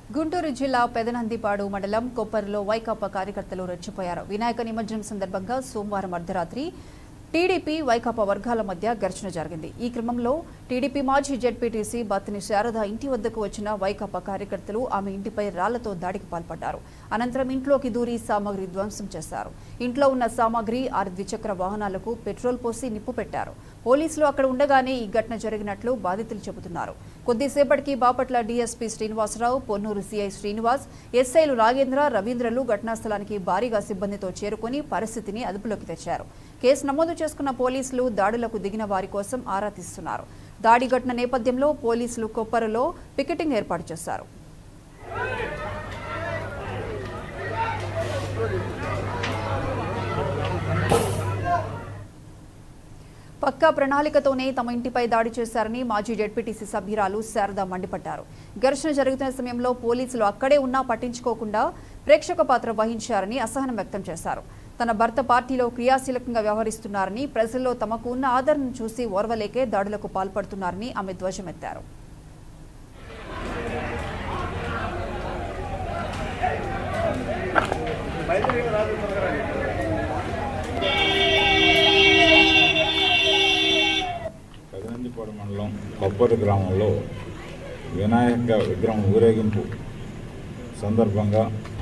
గుంటూరు జిల్లా పెదనందిపాడు మండలం కొప్పర్లో వైకాపా కార్యకర్తలు రెచ్చిపోయారు వినాయక నిమజ్జనం సందర్భంగా సోమవారం అర్ధరాత్రి టీడీపీ వైకాపా వర్గాల మధ్య ఘర్షణ జరిగింది ఈ క్రమంలో టీడీపీ మాజీ జెడ్పీటీసీ బత్తిని శారద ఇంటి వద్దకు వచ్చిన వైకాపా కార్యకర్తలు ఆమె ఇంటిపై రాళ్లతో దాడికి పాల్పడ్డారు అనంతరం ఇంట్లోకి దూరి సామాగ్రి ధ్వంసం చేశారు ఇంట్లో ఉన్న సామాగ్రి ఆరు ద్విచక్ర వాహనాలకు పెట్రోల్ పోసి నిప్పు పెట్టారు పోలీసులు అక్కడ ఉండగానే ఈ ఘటన జరిగినట్లు బాధితులు చెబుతున్నారు కొద్దిసేపటికి బాపట్ల డీఎస్పీ శ్రీనివాసరావు పొన్నూరు సీఐ శ్రీనివాస్ ఎస్ఐలు నాగేంద్ర రవీంద్రలు ఘటనా స్థలానికి భారీగా సిబ్బందితో చేరుకుని పరిస్థితిని అదుపులోకి తెచ్చారు కేసు నమోదు చేసుకున్న పోలీసులు దాడులకు దిగిన వారి కోసం ఆరా తీస్తున్నారు దాడి ఘటన నేపథ్యంలో పోలీసులు కొప్పరులో పికెటింగ్ ఏర్పాటు చేశారు పక్కా ప్రణాళికతోనే తమ ఇంటిపై దాడి చేశారని మాజీ జెడ్పీటీసీ సభ్యురాలు శారద మండిపడ్డారు ఘర్షణ జరుగుతున్న సమయంలో పోలీసులు అక్కడే ఉన్నా పట్టించుకోకుండా ప్రేక్షక పాత్ర వహించారని అసహనం వ్యక్తం చేశారు తన భర్త పార్టీలో క్రియాశీలకంగా వ్యవహరిస్తున్నారని ప్రజల్లో తమకు ఉన్న ఆదరణను చూసి ఓర్వలేకే దాడులకు పాల్పడుతున్నారని ఆమె ధ్వజమెత్తారు పెదనందిపాడు మండలం కొప్పరి గ్రామంలో వినాయక విగ్రహం ఊరేగింపు సందర్భంగా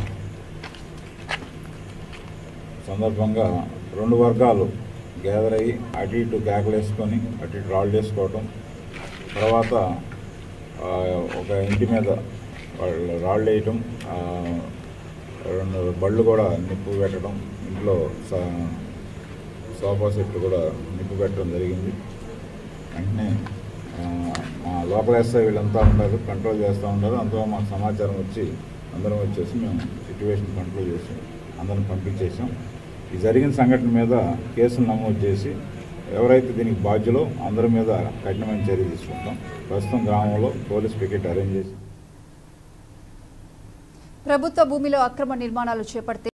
సందర్భంగా రెండు వర్గాలు గ్యాదర్ అయ్యి అటు ఇటు కేకలు వేసుకొని అటు ఇటు రాళ్ళు వేసుకోవటం తర్వాత ఆ, ఒక ఇంటి మీద వాళ్ళు రాళ్ళు వేయటం ఆ, రెండు బళ్ళు కూడా నిప్పు పెట్టడం ఇంట్లో స- సోఫా సెట్లు కూడా నిప్పు పెట్టడం జరిగింది వెంటనే ఆ, మా లోకల్ ఎస్ఐ వీళ్ళంతా ఉన్నారు కంట్రోల్ చేస్తూ ఉన్నారు అందులో మాకు సమాచారం వచ్చి అందరం వచ్చేసి మేము సిచ్యువేషన్ కంట్రోల్ చేసి అందరం పంపించేసాం ఈ జరిగిన సంఘటన మీద కేసులు నమోదు చేసి ఎవరైతే దీనికి బాధ్యులో అందరి మీద కఠినమైన చర్య తీసుకుంటాం ప్రస్తుతం గ్రామంలో పోలీస్ పికెట్ అరేంజ్ చేసి ప్రభుత్వ భూమిలో అక్రమ నిర్మాణాలు చేపడితే